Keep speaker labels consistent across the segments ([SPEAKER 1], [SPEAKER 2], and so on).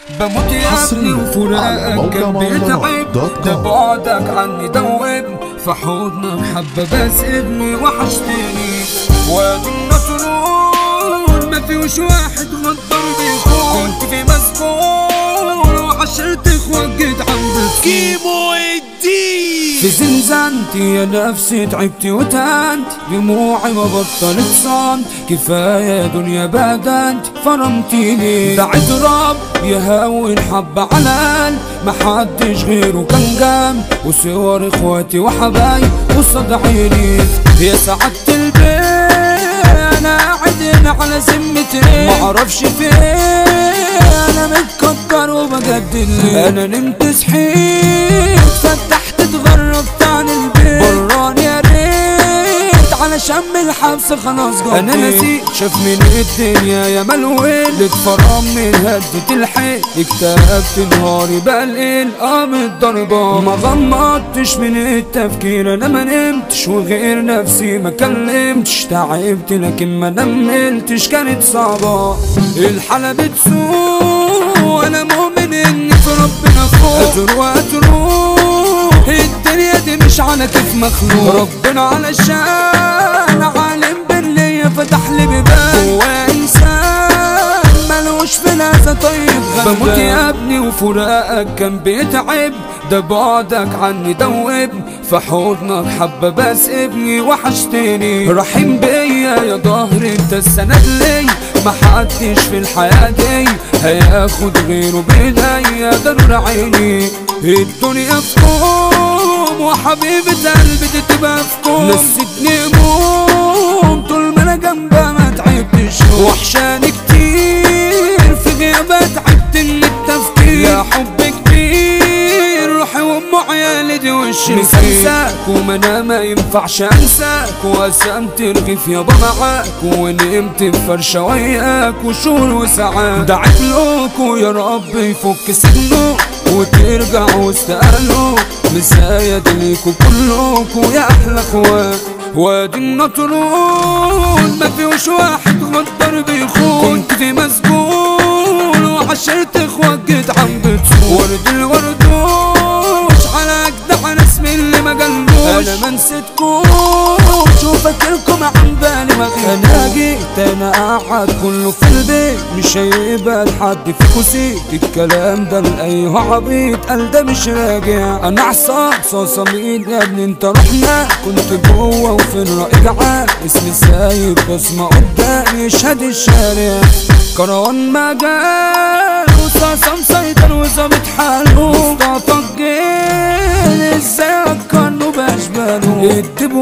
[SPEAKER 1] بموت يا ابني
[SPEAKER 2] حصرياً على
[SPEAKER 1] وفراقك
[SPEAKER 2] موقع
[SPEAKER 1] كان
[SPEAKER 2] مهرجانات
[SPEAKER 1] بيتعب
[SPEAKER 2] دوت
[SPEAKER 1] ده
[SPEAKER 2] كوم.
[SPEAKER 1] بعدك عني دوبني في حضنك حبة بس ابني وحشتني وادي النطرون ما فيهوش واحد غدار بيكون كنت في مسجون وعشرة اخوات جيت عند
[SPEAKER 3] كيمو الدين
[SPEAKER 1] في زنزانتي يا نفسي تعبت وتهنت دموعي ما بطلت صمت كفاية يا دنيا بدنت فرمتيني دعيت رب يهون حبة على قلب محدش غيره كان جنب وصور اخواتي وحبايب قصاد عيني يا سعادة البيت انا قاعد هنا على ذمتي معرفش فين انا متكبر وبجدد ليه انا نمت صحيت فتحت اتغربت عن البيت بران يا ريت على شم الحبس خلاص جوه انا نسيت شاف من الدنيا يا ملوين اتفرم من هدة الحيل اكتئبت نهاري بقى الليل قام الضربة ما غمضتش من التفكير انا ما نمتش وغير نفسي ما كلمتش تعبت لكن ما نملتش كانت صعبة الحالة بتسوق وانا مؤمن ان في ربنا فوق هتروح هتروح الدنيا دي مش على كيف مخلوق ربنا علشان عالم باللي فتح لي بيبان هو انسان ملوش في ناسا طيب غلبان بموت يا ابني وفراقك كان بيتعب ده بعدك عني دوبني في حضنك حبة بس ابني وحشتني رحيم بيا يا ظهر انت السند لي محدش في الحياة دي هياخد غيره بايديا ده نور عيني الدنيا في كوم وحبيبة قلبي دي تبقى في كوم نسيتني هموم طول ما انا جنبها ما تعبتش وحشاني كتير في غيابها تعبت من التفكير يا حب كبير روحي وام عيالي دي وش مش انساك وما انا ما ينفعش انساك وقسمت رغيف يابا معاك ونمت في فرشه وياك وشهور وساعات دعيت لكم يا رب يفك سجنه وترجع واستقالوا مسايد ليكوا كلكوا يا احلى اخوات وادي النطرون ما فيهوش واحد غدر بيخون كنت في مسجون وعشرة اخوات جيت عم بتسوق ورد الوردوش على اجدع ناس من اللي ما جنبوش انا ما نسيتكوش وفاكركم عن بالي ما غير انا جيت انا قاعد كله في البيت مش هيبقى لحد فيكو سيت الكلام ده لاي عبيط قال ده مش راجع انا عصام صاصة مين يا ابني انت رحنا كنت جوه وفين رأيك عاد اسمي سايب بصمة قدامي يشهد الشارع كروان مجال وصاصة مسيطر وظابط حاله مصطفى الجيل ازاي فكرنه باشباله الدب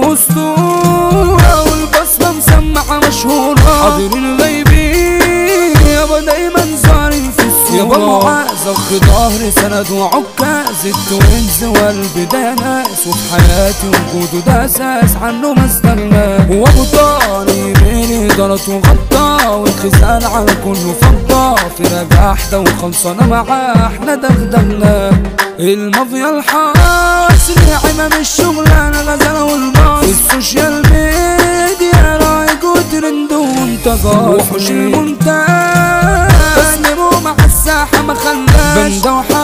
[SPEAKER 1] اسطورة والبصمة مسمعة مشهورة حاضرين غايبين يابا دايما ظاهرين في الصورة يابا معاذ اخ ظهري سند وعكاز التوينز والبداية ناس وفي حياتي وجوده ده اساس عنه ما استغنى وابو طاري بيني ضرط وغطى والخزان على كله فضة في نجاح ده وخلصانة معاه احنا دغدغنا المافيا الحاس نعمة مش شغلانة غزالة والباص في السوشيال ميديا رايق وترند ومنتظر وحوش المونتاج تسلموا مع الساحة ما خلاش بندة